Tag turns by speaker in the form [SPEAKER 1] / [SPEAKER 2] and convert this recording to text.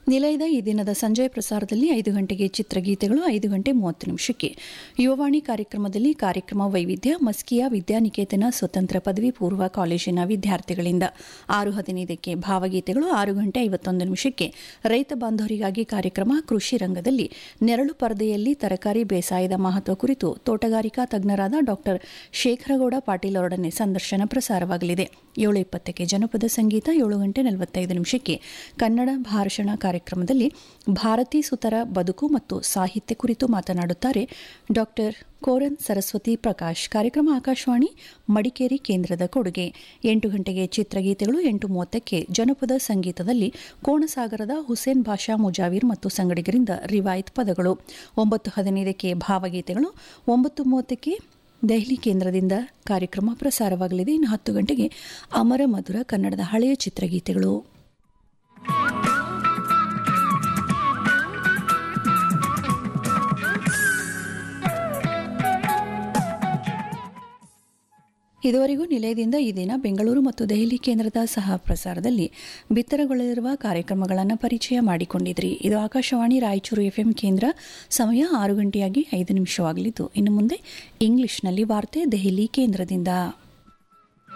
[SPEAKER 1] ನಿಲಯದ ಈ ದಿನದ ಸಂಜೆ ಪ್ರಸಾರದಲ್ಲಿ ಐದು ಗಂಟೆಗೆ ಚಿತ್ರಗೀತೆಗಳು ಐದು ಗಂಟೆ ಮೂವತ್ತು ನಿಮಿಷಕ್ಕೆ ಯುವವಾಣಿ ಕಾರ್ಯಕ್ರಮದಲ್ಲಿ ಕಾರ್ಯಕ್ರಮ ವೈವಿಧ್ಯ ಮಸ್ಕಿಯಾ ವಿದ್ಯಾನಿಕೇತನ ಸ್ವತಂತ್ರ ಪದವಿ ಪೂರ್ವ ಕಾಲೇಜಿನ ವಿದ್ಯಾರ್ಥಿಗಳಿಂದ ಆರು ಹದಿನೈದಕ್ಕೆ ಭಾವಗೀತೆಗಳು ಆರು ಗಂಟೆ ಐವತ್ತೊಂದು ನಿಮಿಷಕ್ಕೆ ರೈತ ಬಾಂಧವರಿಗಾಗಿ ಕಾರ್ಯಕ್ರಮ ಕೃಷಿ ರಂಗದಲ್ಲಿ ನೆರಳು ಪರದೆಯಲ್ಲಿ ತರಕಾರಿ ಬೇಸಾಯದ ಮಹತ್ವ ಕುರಿತು ತೋಟಗಾರಿಕಾ ತಜ್ಞರಾದ ಡಾಕ್ಟರ್ ಶೇಖರಗೌಡ ಪಾಟೀಲ್ ಅವರೊಡನೆ ಸಂದರ್ಶನ ಪ್ರಸಾರವಾಗಲಿದೆ ಏಳು ಇಪ್ಪತ್ತಕ್ಕೆ ಜನಪದ ಸಂಗೀತ ಏಳು ಗಂಟೆ ನಲವತ್ತೈದು ನಿಮಿಷಕ್ಕೆ ಕನ್ನಡ ಭಾಷಣ ಕಾರ್ಯಕ್ರಮದಲ್ಲಿ ಭಾರತೀ ಸುತರ ಬದುಕು ಮತ್ತು ಸಾಹಿತ್ಯ ಕುರಿತು ಮಾತನಾಡುತ್ತಾರೆ ಡಾಕ್ಟರ್ ಕೋರನ್ ಸರಸ್ವತಿ ಪ್ರಕಾಶ್ ಕಾರ್ಯಕ್ರಮ ಆಕಾಶವಾಣಿ ಮಡಿಕೇರಿ ಕೇಂದ್ರದ ಕೊಡುಗೆ ಎಂಟು ಗಂಟೆಗೆ ಚಿತ್ರಗೀತೆಗಳು ಎಂಟು ಮೂವತ್ತಕ್ಕೆ ಜನಪದ ಸಂಗೀತದಲ್ಲಿ ಕೋಣಸಾಗರದ ಹುಸೇನ್ ಬಾಷಾ ಮುಜಾವೀರ್ ಮತ್ತು ಸಂಗಡಿಗರಿಂದ ರಿವಾಯತ್ ಪದಗಳು ಒಂಬತ್ತು ಹದಿನೈದಕ್ಕೆ ಭಾವಗೀತೆಗಳು ಒಂಬತ್ತು ಮೂವತ್ತಕ್ಕೆ ದೆಹಲಿ ಕೇಂದ್ರದಿಂದ ಕಾರ್ಯಕ್ರಮ ಪ್ರಸಾರವಾಗಲಿದೆ ಇನ್ನು ಹತ್ತು ಗಂಟೆಗೆ ಅಮರ ಮಧುರ ಕನ್ನಡದ ಹಳೆಯ ಚಿತ್ರಗೀತೆಗಳು ಇದುವರೆಗೂ ನಿಲಯದಿಂದ ಈ ದಿನ ಬೆಂಗಳೂರು ಮತ್ತು ದೆಹಲಿ ಕೇಂದ್ರದ ಸಹ ಪ್ರಸಾರದಲ್ಲಿ ಬಿತ್ತರಗೊಳ್ಳಲಿರುವ ಕಾರ್ಯಕ್ರಮಗಳನ್ನು ಪರಿಚಯ ಮಾಡಿಕೊಂಡಿದ್ರಿ ಇದು ಆಕಾಶವಾಣಿ ರಾಯಚೂರು ಎಫ್ಎಂ ಕೇಂದ್ರ ಸಮಯ ಆರು ಗಂಟೆಯಾಗಿ ಐದು ನಿಮಿಷವಾಗಲಿದ್ದು ಇನ್ನು ಮುಂದೆ ಇಂಗ್ಲಿಷ್ನಲ್ಲಿ ವಾರ್ತೆ ದೆಹಲಿ ಕೇಂದ್ರದಿಂದ